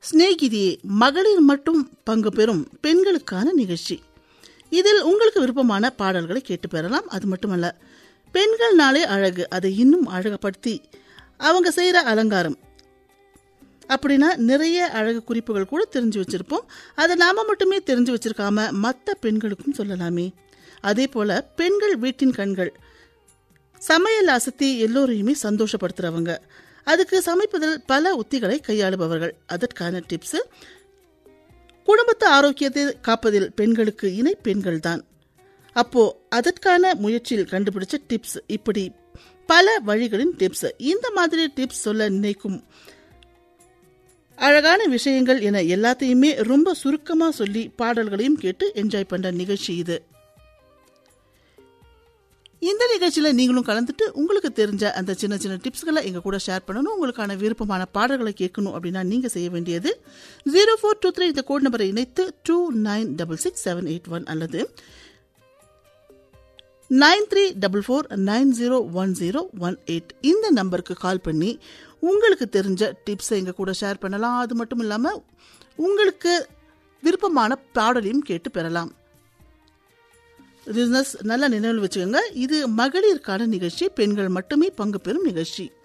சிநேகிதியே மகளிர் மட்டும் பங்கு பெறும் பெண்களுக்கான நிகழ்ச்சி இதில் உங்களுக்கு விருப்பமான பாடல்களை கேட்டு பெறலாம் அது மட்டுமல்ல பெண்கள் நாளே அழகு அதை இன்னும் அழகுபடுத்தி அவங்க செய்கிற அலங்காரம் அப்படின்னா நிறைய அழகு குறிப்புகள் கூட தெரிஞ்சு வச்சிருப்போம் அதை நாம மட்டுமே தெரிஞ்சு வச்சிருக்காம மற்ற பெண்களுக்கும் சொல்லலாமே அதே போல பெண்கள் வீட்டின் கண்கள் சமையல் அசத்தி எல்லோரையுமே சந்தோஷப்படுத்துறவங்க அதுக்கு சமைப்பதில் பல உத்திகளை கையாளுபவர்கள் அதற்கான டிப்ஸ் குடும்பத்து ஆரோக்கியத்தை காப்பதில் பெண்களுக்கு இணை பெண்கள் தான் அப்போ அதற்கான முயற்சியில் கண்டுபிடிச்ச டிப்ஸ் இப்படி பல வழிகளின் டிப்ஸ் இந்த மாதிரி டிப்ஸ் சொல்ல நினைக்கும் அழகான விஷயங்கள் என எல்லாத்தையுமே ரொம்ப சுருக்கமா சொல்லி பாடல்களையும் கேட்டு என்ஜாய் பண்ற நிகழ்ச்சி இது இந்த நிகழ்ச்சியில நீங்களும் கலந்துட்டு உங்களுக்கு தெரிஞ்ச அந்த சின்ன சின்ன டிப்ஸ்களை எங்க கூட ஷேர் பண்ணணும் உங்களுக்கான விருப்பமான பாடல்களை கேட்கணும் அப்படின்னா நீங்க செய்ய வேண்டியது ஜீரோ ஃபோர் டூ த்ரீ இந்த கோட் நம்பரை இணைத்து two nine double six seven eight one அல்லது nine three double four nine zero one zero one eight இந்த நம்பருக்கு கால் பண்ணி உங்களுக்கு தெரிஞ்ச டிப்ஸை எங்கள் கூட ஷேர் பண்ணலாம் அது மட்டும் இல்லாமல் உங்களுக்கு விருப்பமான பாடலையும் கேட்டு பெறலாம் பிஸ்னஸ் நல்லா நினைவில் வச்சுக்கோங்க இது மகளிருக்கான நிகழ்ச்சி பெண்கள் மட்டுமே பங்கு பெறும் நிகழ்ச்சி